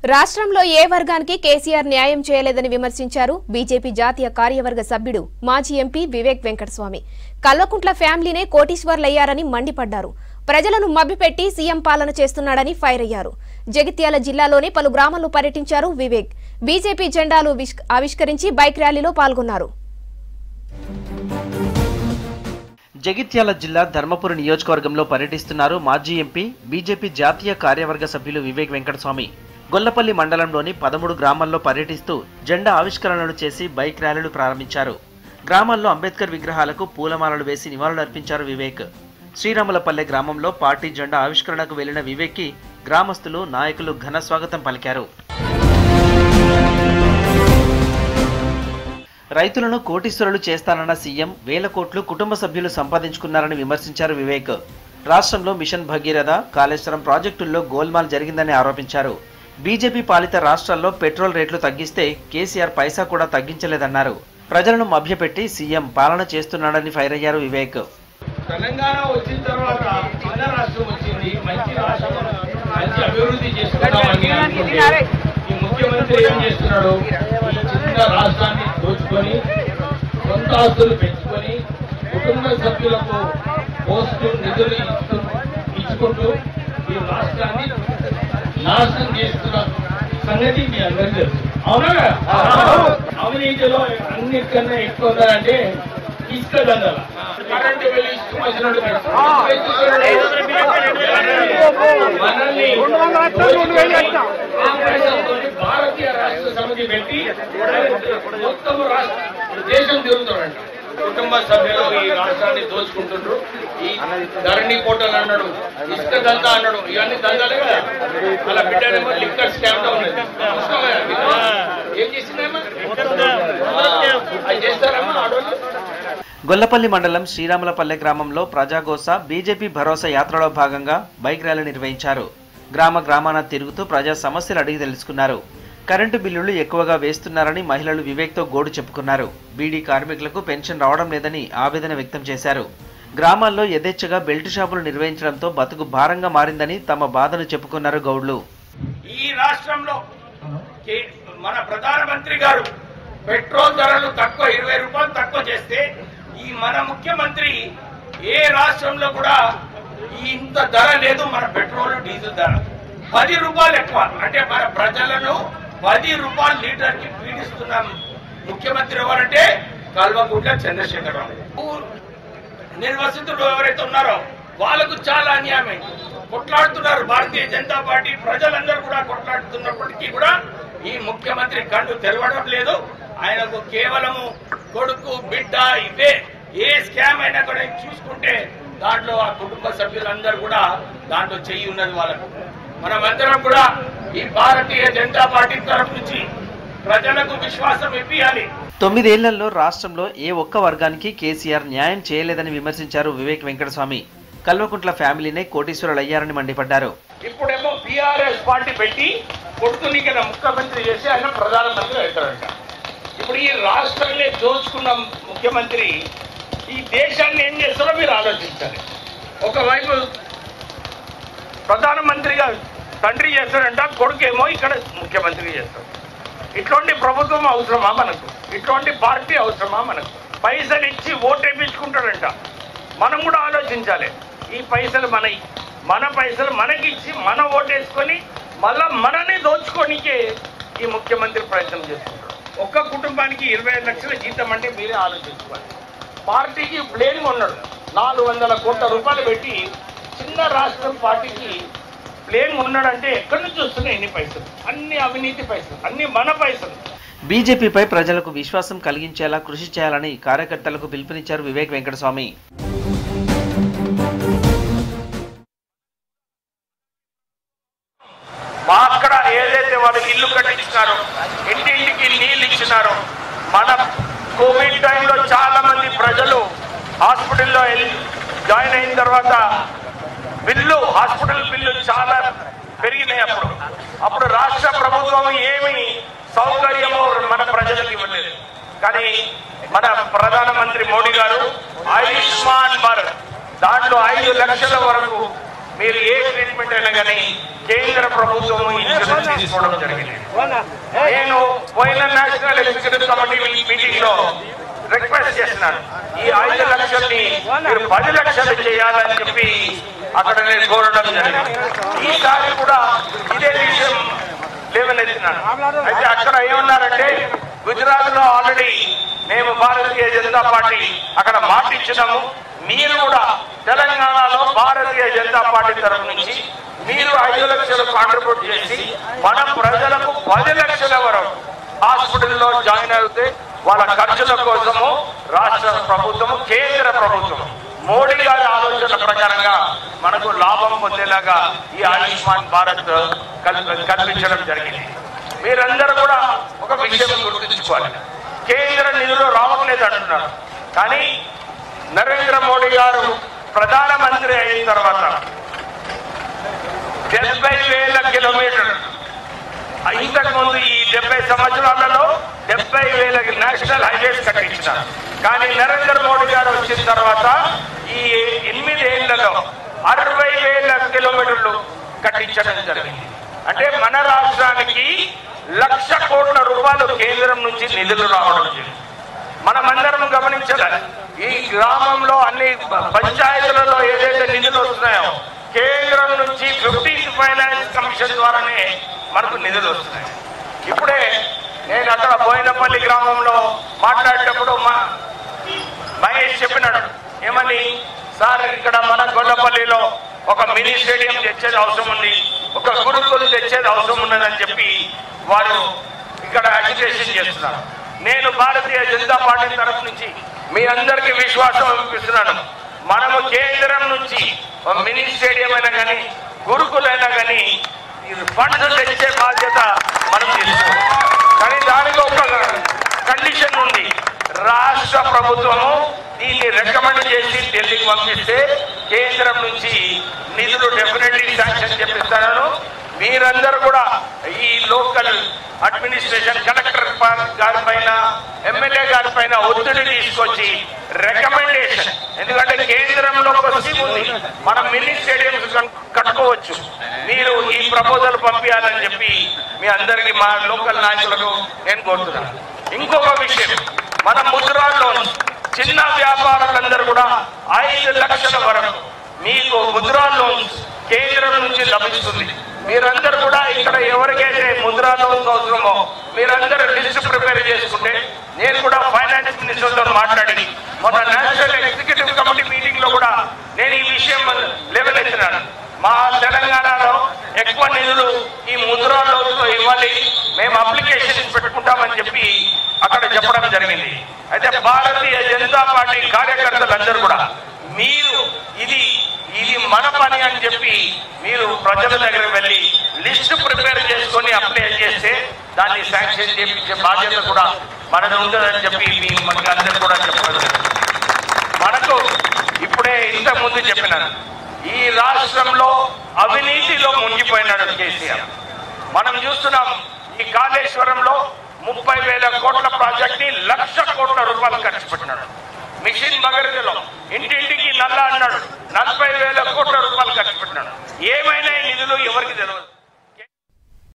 రాష్ట్రంలో ఏ వర్గానికి కేసీఆర్ న్యాయం చేయలేదని విమర్శించారు బీజేపీ జాతీయ కార్యవర్గ సభ్యుడు మాజీ ఎంపీ వివేక్ వెంకటస్వామి కల్వకుంట్ల ఫ్యామిలీనే కోటీశ్వర్లయ్యారని మండిపడ్డారు ప్రజలను మభ్యపెట్టి సీఎం పాలన చేస్తున్నాడని ఫైర్ అయ్యారు జగిత్యాల జిల్లాలోని పలు గ్రామాల్లో పర్యటించారు వివేక్ బీజేపీ జెండాలు విష్- ఆవిష్కరించి బైక్ ర్యాలీలో పాల్గొన్నారు జగిత్యాల జిల్లా ధర్మపురి నియోజకవర్గంలో పర్యటిస్తున్నారు మాజీ ఎంపీ బీజేపీ జాతీయ కార్యవర్గ సభ్యులు వివేక్ వెంకటస్వామి గొల్లపల్లి మండలంలోని పదమూడు గ్రామాల్లో పర్యటిస్తూ జెండా ఆవిష్కరణలు చేసి బైక్ ర్యాలీలు ప్రారంభించారు గ్రామాల్లో అంబేద్కర్ విగ్రహాలకు పూలమాలలు వేసి నివాళులర్పించారు వివేక్ శ్రీరాములపల్లె గ్రామంలో పార్టీ జెండా ఆవిష్కరణకు వెళ్లిన వివేక్కి గ్రామస్తులు నాయకులు ఘన స్వాగతం పలికారు రైతులను కోటీశ్వరులు చేస్తానన్న సీఎం వేల కోట్లు కుటుంబ సభ్యులు సంపాదించుకున్నారని విమర్శించారు వివేక్ రాష్ట్రంలో మిషన్ భగీరథ కాళేశ్వరం ప్రాజెక్టుల్లో గోల్మాల్ జరిగిందని ఆరోపించారు బీజేపీ పాలిత రాష్ట్రాల్లో పెట్రోల్ రేట్లు తగ్గిస్తే కేసీఆర్ పైసా కూడా తగ్గించలేదన్నారు ప్రజలను మభ్యపెట్టి సీఎం పాలన చేస్తున్నాడని ఫైర్ అయ్యారు వివేక్ తెలంగాణ వచ్చిన తర్వాత చిన్న రాష్ట్రం వచ్చింది మంచి రాష్ట్రం మంచి అభివృద్ధి చేసుకుంటామని అనుకుంటే ఈ ముఖ్యమంత్రి ఏం చేస్తున్నాడు ఈ చిన్న రాష్ట్రాన్ని దోచుకొని సొంత ఆస్తులు పెంచుకొని కుటుంబ సభ్యులకు పోస్టు నిధులు ఇస్తూ ఇచ్చుకుంటూ ఈ రాష్ట్రాన్ని నాశనం చేస్తున్న సంగతి మీ అందరికీ తెలుసు అవునా కదా? అవినీతిలో అన్నిటికన్నా ఎక్కువ ఉందంటే ఇసుక దండల కరెంటు బిల్లు ఇష్టం వచ్చినట్టు పెంచుతారు. మనల్ని ఆపరేషన్తోటి భారతీయ రాష్ట్ర సమితి పెట్టి మొత్తం రాష్ట్ర దేశం తిరుగుతాడంట కుటుంబ సభ్యులు ఈ రాష్ట్రాన్ని దోచుకుంటుండ్రు ఈ ధరణి కోటలు అన్నాడు ఇసుక దందా అన్నాడు ఇవన్నీ దందాలే కదా అలా బిడ్డనేమో లిక్కర్ స్కామ్ లో ఉన్నది చూసినావా? ఏం చేసిందేమో అది చేస్తారమ్మా ఆడవాళ్ళు గొల్లపల్లి మండలం శ్రీరాములపల్లె గ్రామంలో ప్రజాగోస బీజేపీ భరోసా యాత్రలో భాగంగా బైక్ ర్యాలీ నిర్వహించారు గ్రామ గ్రామాన తిరుగుతూ ప్రజా సమస్యలు అడిగి తెలుసుకున్నారు కరెంటు బిల్లులు ఎక్కువగా వేస్తున్నారని మహిళలు వివేక్తో గోడు చెప్పుకున్నారు బీడీ కార్మికులకు పెన్షన్ రావడం లేదని ఆవేదన వ్యక్తం చేశారు గ్రామాల్లో యథేచ్ఛగా బెల్ట్ షాపులు నిర్వహించడంతో బతుకు భారంగా మారిందని తమ బాధను చెప్పుకున్నారు గౌడ్లు ఈ రాష్ట్రంలో కే- మన ప్రధానమంత్రి గారు పెట్రోల్ ధరలు తక్కువ ఇరవై రూపాయలు తక్కువ చేస్తే ఈ మన ముఖ్యమంత్రి ఏ రాష్ట్రంలో కూడా ఈ ఇంత ధర లేదు మన పెట్రోల్ డీజిల్ ధర పది రూపాయలు ఎక్కువ అంటే మన ప్రజలను పది రూపాయలు లీటర్ కి పీడిస్తున్న ముఖ్యమంత్రి ఎవరంటే కల్వకుంట్ల చంద్రశేఖరరావు నిర్వసితులు ఎవరైతే ఉన్నారో వాళ్ళకు చాలా అన్యాయమైంది కొట్లాడుతున్నారు భారతీయ జనతా పార్టీ ప్రజలందరూ కూడా కొట్లాడుతున్నప్పటికీ కూడా ఈ ముఖ్యమంత్రి కళ్ళు తెరవడం లేదు ఆయనకు కేవలము కొడుకు బిడ్డ ఇవే ఏ స్కామ్ అయినా కూడా చూసుకుంటే దాంట్లో ఆ కుటుంబ సభ్యులందరూ కూడా దాంట్లో చెయ్యి ఉన్నది వాళ్ళకు మనమందరం కూడా ఈ భారతీయ జనతా పార్టీ తరఫు నుంచి ప్రజలకు విశ్వాసం ఇప్పియాలి తొమ్మిదేళ్లలో రాష్ట్రంలో ఏ ఒక్క వర్గానికి కేసీఆర్ న్యాయం చేయలేదని విమర్శించారు వివేక్ వెంకటస్వామి కల్వకుంట్ల ఫ్యామిలీనే కోటీశ్వరులయ్యారని మండిపడ్డారు ఇప్పుడేమో బీఆర్ఎస్ పార్టీ పెట్టి కొడుకుని కదా ముఖ్యమంత్రి చేసి ఆయన ప్రధానమంత్రి అవుతారంట ఇప్పుడు ఈ రాష్ట్రాన్ని దోచుకున్న ముఖ్యమంత్రి ఈ దేశాన్ని ఏం చేస్తారో మీరు ఆలోచించాలి ఒకవైపు ప్రధానమంత్రిగా తండ్రి చేస్తాడంట కొడుకేమో ఇక్కడ ముఖ్యమంత్రి చేస్తాడు ఇట్లాంటి ప్రభుత్వం అవసరమా మనకు ఇట్లాంటి పార్టీ అవసరమా మనకు పైసలు ఇచ్చి ఓటేపించుకుంటాడంట మనం కూడా ఆలోచించాలి ఈ పైసలు మన మన పైసలు మనకిచ్చి మన ఓటేసుకొని మళ్ళా మనని దోచుకోనికే ఈ ముఖ్యమంత్రి ప్రయత్నం చేస్తుంటాడు ఒక్క కుటుంబానికి ఇరవై ఐదు లక్షల జీతం అంటే మీరే ఆలోచించుకోవాలి పార్టీకి ప్లేన్ ఉన్నాడు నాలుగు వందల కోట్ల రూపాయలు పెట్టి చిన్న రాష్ట్రం పార్టీకి ప్లేన్ ఉన్నాడంటే ఎక్కడి నుంచి వస్తున్నాయి ఎన్ని పైసలు అన్ని అవినీతి పైసలు అన్ని మన పైసలు బీజేపీపై ప్రజలకు విశ్వాసం కలిగించేలా కృషి చేయాలని కార్యకర్తలకు పిలుపునిచ్చారు వివేక్ వెంకటస్వామి మా అక్కడ ఏదైతే వాళ్ళకి ఇల్లు కట్టించినారో ఇంటింటికి నీళ్ళు ఇచ్చినారో మన కోవిడ్ టైంలో చాలా మంది ప్రజలు హాస్పిటల్లో వెళ్ళి జాయిన్ అయిన తర్వాత బిల్లు హాస్పిటల్ బిల్లు చాలా పెరిగినాయి అప్పుడు అప్పుడు రాష్ట్ర ప్రభుత్వం ఏమి సౌకర్యము మన ప్రజలకు ఇవ్వలేదు కానీ మన ప్రధానమంత్రి మోడీ గారు ఆయుష్మాన్ భారత్ దాంట్లో ఐదు లక్షల వరకు మీరు ఏ ట్రీట్మెంట్ అయినా కానీ కేంద్ర ప్రభుత్వం ఇన్సూరెన్స్ తీసుకోవడం జరిగింది నేను పోయిన నేషనల్ ఎగ్జిక్యూటివ్ కమిటీ మీటింగ్ లో రిక్వెస్ట్ చేస్తున్నాను ఈ ఐదు లక్షల్ని మీరు పది లక్షలు చేయాలని చెప్పి అక్కడ నేను కోరడం జరిగింది ఈసారి కూడా ఇదే విషయం లేవనెత్తినాను అయితే అక్కడ ఏమన్నారంటే గుజరాత్ లో ఆల్రెడీ మేము భారతీయ జనతా పార్టీ అక్కడ మాట ఇచ్చినాము మీరు కూడా తెలంగాణలో భారతీయ జనతా పార్టీ తరఫు నుంచి మీరు ఐదు లక్షలు కాంట్రిబ్యూట్ చేసి మన ప్రజలకు పది లక్షల వరకు హాస్పిటల్లో జాయిన్ అవుతే వాళ్ళ ఖర్చుల కోసము రాష్ట్ర ప్రభుత్వము కేంద్ర ప్రభుత్వం మోడీ గారి ఆలోచన ప్రకారంగా మనకు లాభం పొందేలాగా ఈ ఆయుష్మాన్ భారత్ కల్ప- కల్పించడం జరిగింది మీరందరూ కూడా ఒక విషయం గుర్తుంచుకోవాలి కేంద్ర నిధులు రావట్లేదు అంటున్నారు కానీ నరేంద్ర మోడీ గారు ప్రధానమంత్రి అయిన తర్వాత డెబ్బై వేల కిలోమీటర్ ఇంతకు ముందు ఈ డెబ్బై సంవత్సరాలలో డెబ్బై వేల నేషనల్ హైవేస్ కట్టించినారు కానీ నరేంద్ర మోడీ గారు వచ్చిన తర్వాత ఈ ఎనిమిది ఏళ్లలో అరవై వేల కిలోమీటర్లు కట్టించడం జరిగింది అంటే మన రాష్ట్రానికి లక్ష కోట్ల రూపాయలు కేంద్రం నుంచి నిధులు రావడం జరిగింది మనమందరం గమనించాలి ఈ గ్రామంలో అన్ని పంచాయతీలలో ఏదైతే నిధులు వస్తున్నాయో కేంద్రం నుంచి ఫిఫ్టీన్త్ ఫైనాన్స్ కమిషన్ ద్వారానే మనకు నిధులు వస్తున్నాయి ఇప్పుడే నేను అక్కడ బోయినపల్లి గ్రామంలో మాట్లాడేటప్పుడు మా మహేష్ చెప్పినాడు ఏమని సార్ ఇక్కడ మన గొల్లపల్లిలో ఒక మినీ స్టేడియం తెచ్చేది అవసరం ఉంది ఒక గురుకులు తెచ్చేది అవసరం ఉన్నదని చెప్పి వారు ఇక్కడ అజిటేషన్ చేస్తున్నారు నేను భారతీయ జనతా పార్టీ తరఫు నుంచి మీ అందరికీ విశ్వాసం ఇస్తున్నాను మనము కేంద్రం నుంచి ఒక మినీ స్టేడియం అయినా కానీ గురుకులైనా కానీ ఫండ్స్ తెచ్చే బాధ్యత మనం తీసుకోవాలి కానీ దానికి ఒక కండిషన్ ఉంది రాష్ట్ర ప్రభుత్వము దీన్ని రికమెండ్ చేసి ఢిల్లీకి పంపిస్తే కేంద్రం నుంచి నిధులు డెఫినెట్లీ శాంక్షన్ చేపిస్తాను మీరందరూ కూడా ఈ లోకల్ అడ్మినిస్ట్రేషన్ కలెక్టర్ గారి పైన ఎమ్మెల్యే గారి పైన ఒత్తిడి తీసుకొచ్చి రికమెండేషన్ ఎందుకంటే కేంద్రంలో ఒక స్కీమ్ ఉంది మనం మినీ స్టేడియంస్ కట్టుకోవచ్చు మీరు ఈ ప్రపోజల్ పంపించాలని చెప్పి మీ అందరికి మా లోకల్ నాయకులకు నేను కోరుతున్నాను ఇంకొక విషయం మన ముద్రా లోన్ చిన్న వ్యాపారులందరూ కూడా ఐదు లక్షల వరకు మీకు ముద్రా లోన్ కేంద్రం నుంచి లభిస్తుంది మీరందరూ కూడా ఇక్కడ ఎవరికైతే ముద్రా లోన్స్ అవసరమో మీరందరూ లిస్ట్ ప్రిపేర్ చేసుకుంటే నేను కూడా ఫైనాన్స్ మినిస్టర్ తో మాట్లాడి మొన్న నేషనల్ ఎగ్జిక్యూటివ్ కమిటీ మీటింగ్ లో కూడా నేను ఈ విషయం లేవనెత్తినాను మా తెలంగాణలో ఎక్కువ నిధులు ఈ ముద్రా లోన్స్ లో ఇవ్వాలి మేము అప్లికేషన్ పెట్టుకుంటామని చెప్పి అక్కడ చెప్పడం జరిగింది అయితే భారతీయ జనతా పార్టీ కార్యకర్తలందరూ కూడా మీరు ఇది ఇది మన పని అని చెప్పి మీరు ప్రజల దగ్గర వెళ్ళి లిస్ట్ ప్రిపేర్ చేసుకొని అప్లై చేస్తే దాన్ని శాంక్షన్ చేయించే బాధ్యత కూడా మనది ఉంటుందని చెప్పి మీ మనకి అందరు కూడా చెప్పడం జరిగింది. మనకు ఇప్పుడే ఇంత ముందు చెప్పినాను ఈ రాష్ట్రంలో అవినీతిలో మునిగిపోయినాడు కేసీఆర్ మనం చూస్తున్నాం ఈ కాళేశ్వరంలో ముప్పై వేల కోట్ల ప్రాజెక్ట్ ని లక్ష కోట్ల రూపాయలు ఖర్చు పెట్టినాడు మిషన్ భగీరథలో ఇంటింటికి నల్ల అన్నాడు నలభై వేల కోట్ల రూపాయలు ఖర్చు పెట్టినాడు ఏమైనా